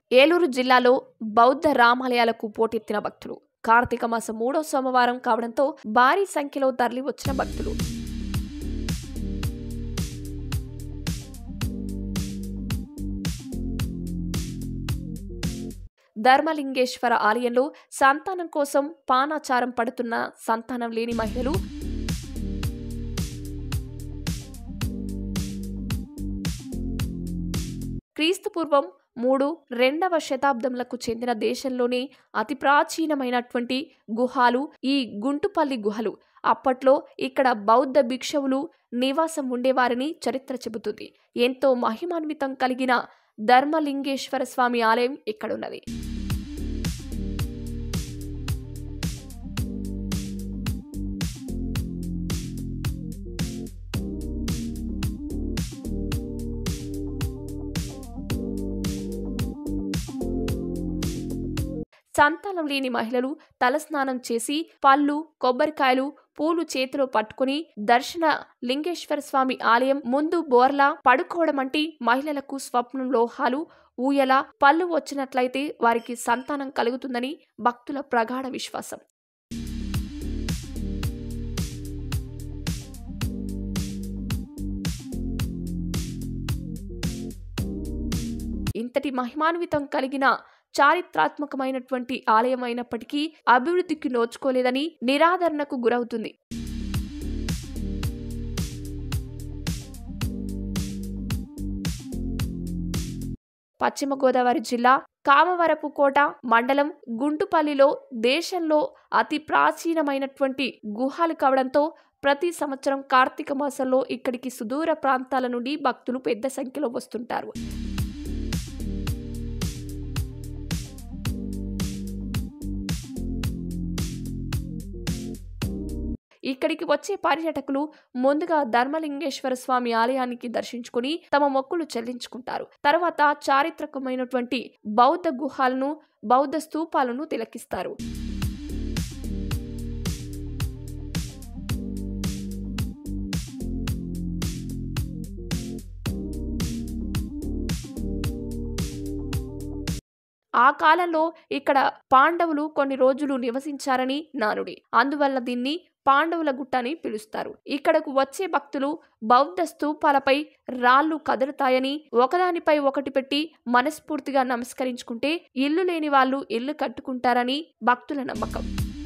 ఏలూరు జిల్లాలో బౌద్ధ రామాలయాలకు పోటెత్తిన భక్తులు కార్తీక మాసం మూడో సోమవారం కావడంతో భారీ సంఖ్యలో తరలి వచ్చిన భక్తులు ధర్మలింగేశ్వర ఆలయంలో సంతానం కోసం పానాచారం పడుతున్న సంతానం లేని మహిళలు క్రీస్తు పూర్వం మూడు రెండవ శతాబ్దములకు చెందిన దేశంలోనే అతి ప్రాచీనమైనటువంటి గుహాలు ఈ గుంటుపల్లి గుహలు అప్పట్లో ఇక్కడ బౌద్ధ భిక్షువులు నివాసం ఉండేవారని చరిత్ర చెబుతుంది ఎంతో మహిమాన్వితం కలిగిన ధర్మలింగేశ్వర స్వామి ఆలయం ఇక్కడున్నది సంతానం లేని మహిళలు తలస్నానం చేసి పళ్ళు కొబ్బరికాయలు పూలు చేతిలో పట్టుకుని దర్శన లింగేశ్వర స్వామి ఆలయం ముందు బోర్లా పడుకోవడం అంటే మహిళలకు స్వప్నం లోహాలు ఊయల పళ్ళు వచ్చినట్లయితే వారికి సంతానం కలుగుతుందని భక్తుల ప్రగాఢ విశ్వాసం ఇంతటి మహిమాన్వితం కలిగిన చారిత్రాత్మకమైనటువంటి ఆలయం అయినప్పటికీ అభివృద్ధికి నోచుకోలేదని నిరాదరణకు గురవుతుంది పశ్చిమ గోదావరి జిల్లా కామవరపు కోట మండలం గుంటుపల్లిలో దేశంలో అతి ప్రాచీనమైనటువంటి గుహాలు కావడంతో ప్రతి సంవత్సరం కార్తీక మాసంలో ఇక్కడికి సుదూర ప్రాంతాల నుండి భక్తులు పెద్ద సంఖ్యలో వస్తుంటారు ఇక్కడికి వచ్చే పర్యాటకులు ముందుగా ధర్మలింగేశ్వర స్వామి ఆలయానికి దర్శించుకుని తమ మొక్కులు చెల్లించుకుంటారు తర్వాత చారిత్రకమైనటువంటి బౌద్ధ గుహాలను బౌద్ధ స్తూపాలను తిలకిస్తారు ఆ కాలంలో ఇక్కడ పాండవులు కొన్ని రోజులు నివసించారని నానుడి అందువల్ల దీన్ని పాండవుల గుట్ట అని పిలుస్తారు ఇక్కడకు వచ్చే భక్తులు బౌద్ధ స్తూపాలపై రాళ్లు కదులుతాయని ఒకదానిపై ఒకటి పెట్టి మనస్ఫూర్తిగా నమస్కరించుకుంటే ఇల్లు లేని వాళ్ళు ఇల్లు కట్టుకుంటారని భక్తుల నమ్మకం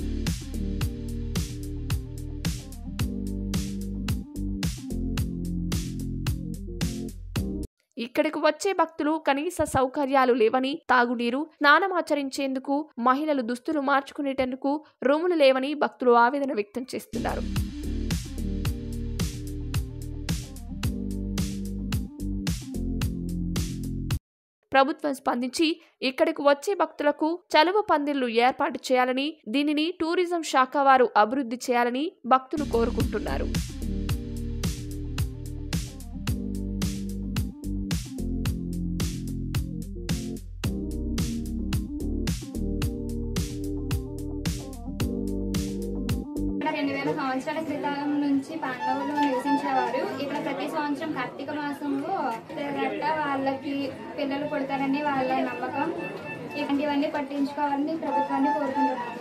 ఇక్కడికి వచ్చే భక్తులు కనీస సౌకర్యాలు లేవని తాగునీరు స్నానమాచరించేందుకు మహిళలు దుస్తులు మార్చుకునేటందుకు రూములు లేవని భక్తులు ఆవేదన వ్యక్తం చేస్తున్నారు ప్రభుత్వం స్పందించి ఇక్కడికి వచ్చే భక్తులకు చలువ పందిళ్లు ఏర్పాటు చేయాలని దీనిని టూరిజం శాఖ వారు అభివృద్ధి చేయాలని భక్తులు కోరుకుంటున్నారు ఇక్కడ రెండు వేల సంవత్సరాల క్రితం నుంచి పాండవులు నివసించేవారు ఇక్కడ ప్రతి సంవత్సరం కార్తీక మాసంలో గట్ట వాళ్ళకి పిల్లలు పుడతారని వాళ్ళ నమ్మకం ఇలాంటివన్నీ పట్టించుకోవాలని ప్రభుత్వాన్ని కోరుకుంటున్నాను